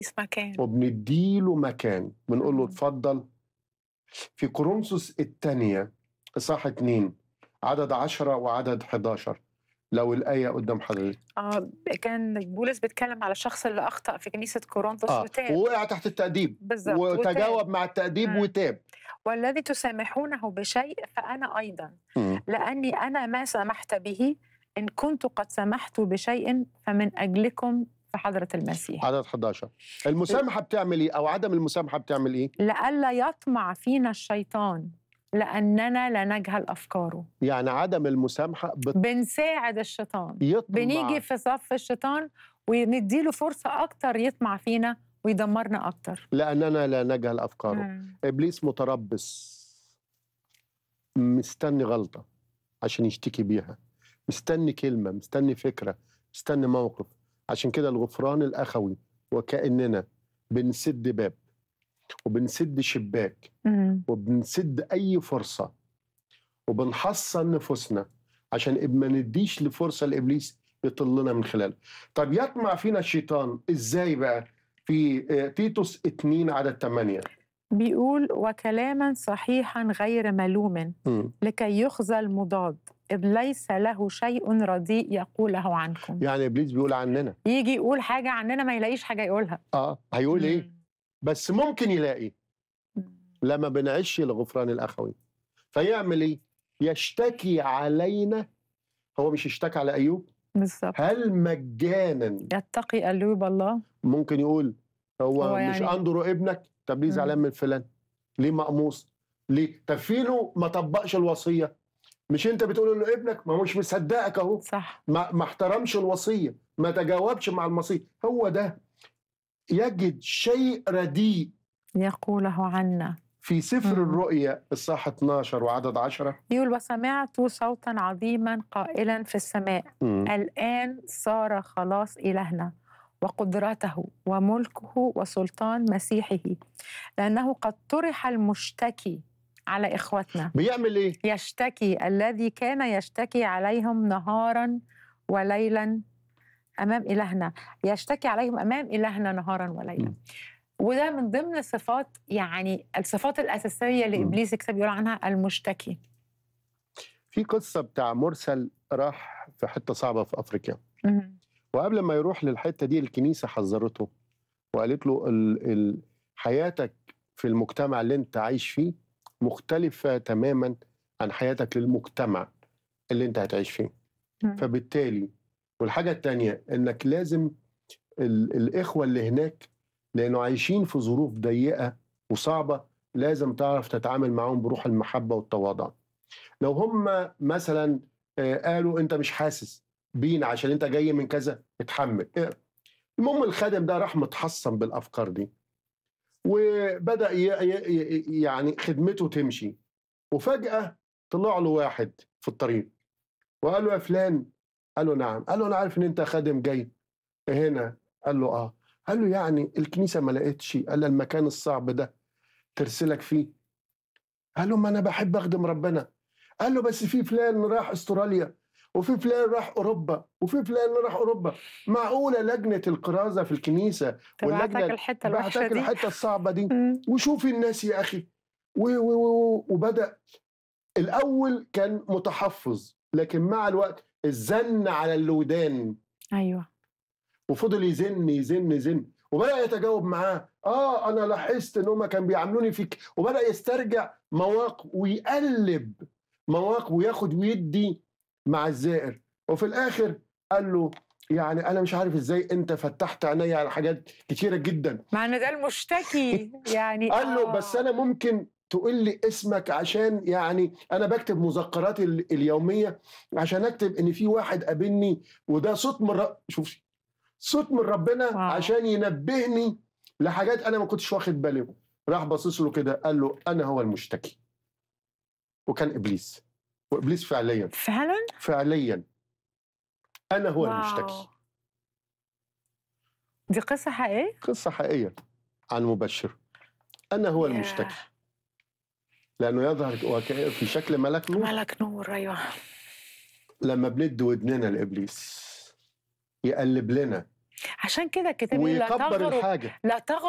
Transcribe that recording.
مكان وبنديله مكان بنقول له مم. اتفضل في كورنثوس الثانية إصحاح 2 عدد 10 وعدد 11 لو الآية قدام حضرتك اه كان بولس بيتكلم على الشخص اللي اخطا في كنيسه كورنثوس اه وتاب ووقع تحت التأديب بالظبط وتجاوب وتاب. مع التأديب مم. وتاب والذي تسامحونه بشيء فانا ايضا مم. لاني انا ما سمحت به ان كنت قد سمحت بشيء فمن اجلكم في حضره المسيح عدد 11 المسامحة بتعمل إيه أو عدم المسامحة بتعمل إيه لئلا يطمع فينا الشيطان لاننا لا نجهل افكاره يعني عدم المسامحة بنساعد الشيطان بيطمع بنيجي في صف الشيطان ونديله فرصه اكتر يطمع فينا ويدمرنا اكتر لأننا لا نجهل أفكاره مم. ابليس متربص مستني غلطه عشان يشتكي بيها مستني كلمه مستني فكره مستني موقف عشان كده الغفران الاخوي وكاننا بنسد باب وبنسد شباك مم. وبنسد اي فرصه وبنحصن نفوسنا عشان ما نديش لفرصه لابليس يطلنا من خلالها طب يطمع فينا الشيطان ازاي بقى في آه، تيتوس 2 عدد 8 بيقول وكلاما صحيحا غير ملوم مم. لكي يخزى المضاد إذ ليس له شيء رديء يقوله عنكم يعني ابليس بيقول عننا يجي يقول حاجة عننا ما يلاقيش حاجة يقولها اه هيقول ايه بس ممكن يلاقي مم. لما بنعيش الغفران الاخوي فيعمل ايه يشتكي علينا هو مش اشتكى على ايوب بالظبط هل مجانا يتقي قلوب الله ممكن يقول هو, هو مش يعني- اندرو ابنك طب ليه مم. زعلان من فلان ليه مقموص ليه طب فينه ما طبقش الوصيه مش انت بتقول انه ابنك ما هو مش مصدقك اهو صح ما, ما احترمش الوصيه ما تجاوبش مع المصير هو ده يجد شيء رديء يقوله عنا في سفر مم. الرؤيا الصح 12 وعدد 10 يقول وسمعت صوتا عظيما قائلا في السماء الآن صار خلاص إلهنا وقدرته وملكه وسلطان مسيحه لأنه قد طرح المشتكي على إخوتنا بيعمل ايه؟ يشتكي الذي كان يشتكي عليهم نهارا وليلا امام الهنا يشتكي عليهم امام الهنا نهارا وليلا م. وده من ضمن صفات يعني الصفات الاساسيه اللي م. ابليس الكتاب بيقول عنها المشتكي في قصه بتاع مرسل راح في حته صعبه في افريقيا مم. وقبل ما يروح للحته دي الكنيسه حذرته وقالت له ال ال حياتك في المجتمع اللي انت عايش فيه مختلفه تماما عن حياتك للمجتمع اللي انت هتعيش فيه مم. فبالتالي والحاجه الثانيه انك لازم ال الاخوه اللي هناك لانه عايشين في ظروف ضيقه وصعبه لازم تعرف تتعامل معاهم بروح المحبه والتواضع لو هم مثلا آه، قالوا انت مش حاسس بينا عشان انت جاي من كذا اتحمل آه، المهم الخادم ده راح متحصن بالافكار دي وبدا ي- ي- ي- يعني خدمته تمشي وفجاه طلع له واحد في الطريق وقال له يا فلان قال له نعم قال له انا عارف ان انت خادم جاي هنا قال له اه قال له يعني الكنيسه ما لقيتش قال له المكان الصعب ده ترسلك فيه قال له ما انا بحب اخدم ربنا قال له بس في فلان راح استراليا وفي فلان راح اوروبا وفي فلان راح اوروبا معقوله لجنه القرازه في الكنيسه تبعتك واللجنه الحته الوحشه بعتك دي الحته الصعبه دي مم. وشوف الناس يا اخي و و و وبدا الاول كان متحفظ لكن مع الوقت الزن على الودان ايوه وفضل يزن يزن يزن وبدا يتجاوب معاه اه انا لاحظت ان هم كانوا بيعاملوني فيك وبدا يسترجع مواقف ويقلب مواقف وياخد ويدي مع الزائر وفي الاخر قال له يعني انا مش عارف ازاي انت فتحت عيني على حاجات كتيره جدا مع ان ده المشتكي يعني قال له آه. بس انا ممكن تقول لي اسمك عشان يعني انا بكتب مذكراتي ال- اليوميه عشان اكتب ان في واحد قابلني وده صوت من رب شوف صوت من ربنا واو. عشان ينبهني لحاجات انا ما كنتش واخد بالي راح باصص له كده قال له انا هو المشتكي وكان ابليس وابليس فعليا فعلا فعليا انا هو واو. المشتكي دي قصه حقيقيه قصه حقيقيه عن مبشر انا هو ياه. المشتكي لانه يظهر وك- في شكل ملك نور ملك نور ايوه لما بندي ودننا لابليس يقلب لنا عشان كده الكتاب يقول لا ويكبر تغروا الحاجه لا تغروا